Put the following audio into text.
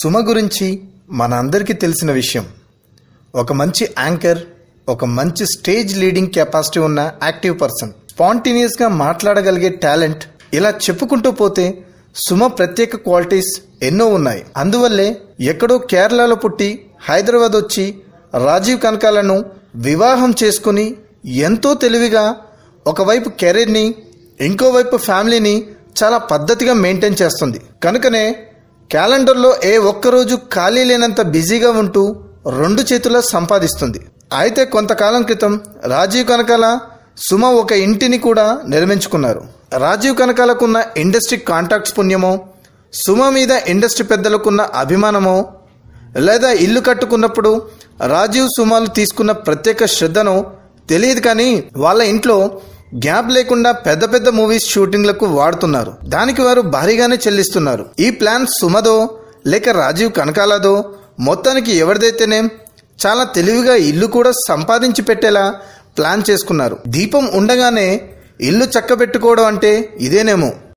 సుమ గురించి మన అందరికీ తెలిసిన విషయం ఒక మంచి యాంకర్ ఒక మంచి స్టేజ్ లీడింగ్ కెపాసిటీ ఉన్న యాక్టివ్ పర్సన్ స్పాంటేనియస్గా మాట్లాడగలిగే టాలెంట్ ఇలా చెప్పుకుంటూ పోతే సుమ ప్రత్యేక క్వాలిటీస్ ఎన్నో ఉన్నాయి అందువల్లే ఎక్కడో కేరళలో పుట్టి హైదరాబాద్ వచ్చి రాజీవ్ కనకాలను వివాహం చేసుకుని ఎంతో తెలివిగా ఒకవైపు కెరీర్ని ఇంకోవైపు ఫ్యామిలీని చాలా పద్ధతిగా మెయింటైన్ చేస్తుంది కనుకనే క్యాలెండర్లో ఏ ఒక్కరోజు ఖాళీ లేనంత బిజీగా ఉంటూ రెండు చేతుల సంపాదిస్తుంది అయితే కొంతకాలం క్రితం రాజీవ్ కనకాల సుమ ఒక ఇంటిని కూడా నిర్మించుకున్నారు రాజీవ్ కనకాలకున్న ఇండస్ట్రీ కాంటాక్ట్స్ పుణ్యమో సుమ మీద ఇండస్ట్రీ పెద్దలకున్న అభిమానమో లేదా ఇల్లు కట్టుకున్నప్పుడు రాజీవ్ సుమాలు తీసుకున్న ప్రత్యేక శ్రద్ధను తెలియదు కానీ వాళ్ళ ఇంట్లో గ్యాప్ లేకుండా పెద్ద పెద్ద మూవీస్ షూటింగ్లకు వాడుతున్నారు దానికి వారు భారీగానే చెల్లిస్తున్నారు ఈ ప్లాన్ సుమదో లేక రాజీవ్ కనకాలదో మొత్తానికి ఎవరిదైతేనేం చాలా తెలివిగా ఇల్లు కూడా సంపాదించి పెట్టేలా ప్లాన్ చేసుకున్నారు దీపం ఉండగానే ఇల్లు చక్కబెట్టుకోవడం అంటే ఇదేనేమో